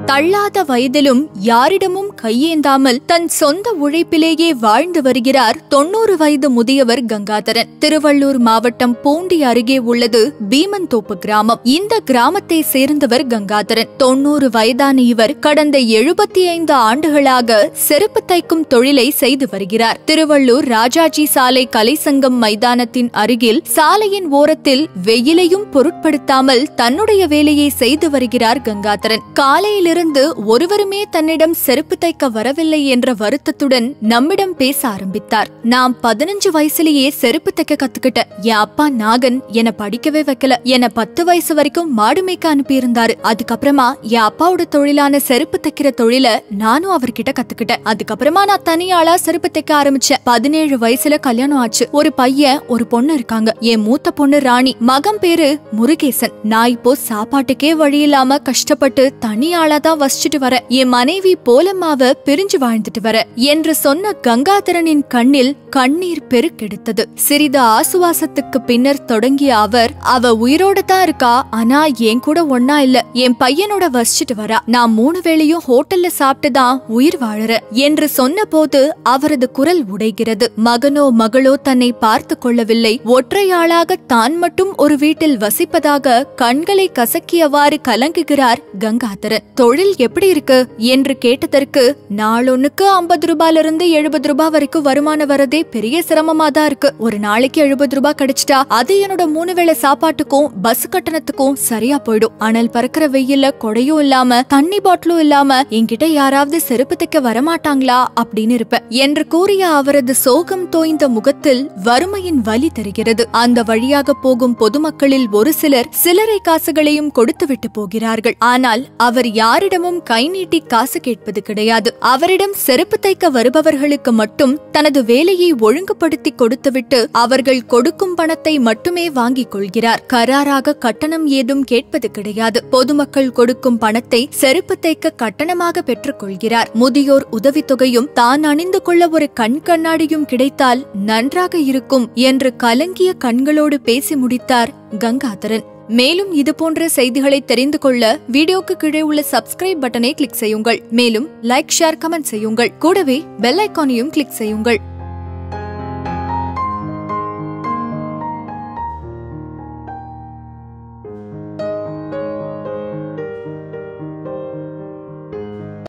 தள்ளாத வயதிலும் யாரிடமும் கையேந்தாமல் தன் சொந்த உழைப்பிலேயே வாழ்ந்து வருகிறார் தொண்ணூறு வயது முதியவர் கங்காதரன் திருவள்ளூர் மாவட்டம் பூண்டி அருகே உள்ளது பீமன்தோப்பு கிராமம் இந்த கிராமத்தை சேர்ந்தவர் கங்காதரன் தொண்ணூறு வயதான இவர் கடந்த எழுபத்தி ஐந்து ஆண்டுகளாக செருப்பு தைக்கும் தொழிலை செய்து வருகிறார் திருவள்ளூர் ராஜாஜி சாலை கலைசங்கம் மைதானத்தின் அருகில் சாலையின் ஓரத்தில் வெயிலையும் பொருட்படுத்தாமல் தன்னுடைய வேலையை செய்து வருகிறார் கங்காதரன் காலையிலிருந்து ஒருவருமே தன்னிடம் செருப்பு தைக்க வரவில்லை என்ற வருத்தத்துடன் நம்மிடம் பேச ஆரம்பித்தார் நான் பதினஞ்சு வயசுலயே செருப்பு தைக்க கத்துக்கிட்டேன் என் அப்பா நாகன் என்ன படிக்கவே வைக்கல என்ன பத்து வயசு வரைக்கும் மாடு மேய்க்க அனுப்பியிருந்தாரு அதுக்கப்புறமா என் அப்பாவோட தொழிலான செருப்பு தைக்கிற தொழில நானும் அவர்கிட்ட கத்துக்கிட்டேன் அதுக்கப்புறமா நான் தனியாளா செருப்பு தைக்க ஆரம்பிச்சேன் பதினேழு வயசுல கல்யாணம் ஆச்சு ஒரு பையன் ஒரு பொண்ணு இருக்காங்க என் மூத்த பொண்ணு ராணி மகன் பேரு முருகேசன் நான் இப்போ சாப்பாட்டுக்கே வழி இல்லாம கஷ்டப்பட்டு தனியாளா தான் வசிச்சுட்டு வரேன் என் மனைவி போலம்மாவ பிரிஞ்சு வாழ்ந்துட்டு வர என்று சொன்ன கங்காதரனின் கண்ணில் கண்ணீர் பெருக்கெடுத்தது சிறிது ஆசுவாசத்துக்கு பின்னர் தொடங்கிய அவர் அவ உயிரோட தான் இருக்கா ஆனா என் கூட ஒன்னா இல்ல என் பையனோட வசிச்சுட்டு வரா நான் மூணு வேளையும் ஹோட்டல்ல சாப்பிட்டு தான் உயிர் வாழற என்று சொன்னபோது அவரது குரல் உடைகிறது மகனோ மகளோ தன்னை பார்த்து கொள்ளவில்லை ஒற்றையாளாக தான் மட்டும் ஒரு வீட்டில் வசிப்பதாக கண்களை கசக்கியவாறு கலங்குகிறார் கங்காதரன் தொழில் எப்படி இருக்கு என்று கேட்டதற்கு நாளொன்னுக்கு ஐம்பது ரூபாயில இருந்து எழுபது ரூபாய் வரைக்கும் வருமானம் வரதே பெரிய சிரமமா தான் இருக்கு ஒரு நாளைக்கு எழுபது ரூபாய் கிடைச்சிட்டா அது என்னோட மூணு வேளை சாப்பாட்டுக்கும் பஸ் கட்டணத்துக்கும் சரியா போயிடும் அனல் பறக்கிற வெயில்ல கொடையும் இல்லாம தண்ணி பாட்டிலும் இல்லாம என்கிட்ட யாராவது செருப்பு தைக்க வரமாட்டாங்களா அப்படின்னு இருப்பேன் என்று கூறிய அவரது சோகம் தோய்ந்த முகத்தில் வறுமையின் வலி தெரிகிறது அந்த வழியாக போகும் பொதுமக்களில் ஒரு சிலர் சில்லறை காசுகளையும் கொடுத்துவிட்டு போகிறார்கள் ஆனால் அவர் யாரிடமும் கை நீட்டி காசு கேட்பது கிடையாது அவரிடம் செருப்பு தைக்க வருபவர்களுக்கு மட்டும் தனது வேலையை ஒழுங்குபடுத்தி கொடுத்துவிட்டு அவர்கள் கொடுக்கும் பணத்தை மட்டுமே வாங்கிக் கொள்கிறார் கராராக கட்டணம் ஏதும் கேட்பது கிடையாது பொதுமக்கள் கொடுக்கும் பணத்தை செருப்பு தைக்க கட்டணமாக பெற்றுக் கொள்கிறார் முதியோர் உதவித்தொகையும் தான் அணிந்து கொள்ள ஒரு கண் கண்ணாடியும் கிடைத்தால் நன்றாக இருக்கும் என்று கலங்கிய கண்களோடு பேசி முடித்தார் கங்காதரன் மேலும் இது போன்ற செய்திகளை தெரிந்து கொள்ள வீடியோக்கு கீழே உள்ள சப்ஸ்கிரைப் பட்டனை கிளிக் செய்யுங்கள் மேலும் லைக் ஷேர் கமெண்ட் செய்யுங்கள் கூடவே பெல் ஐக்கானையும் கிளிக் செய்யுங்கள்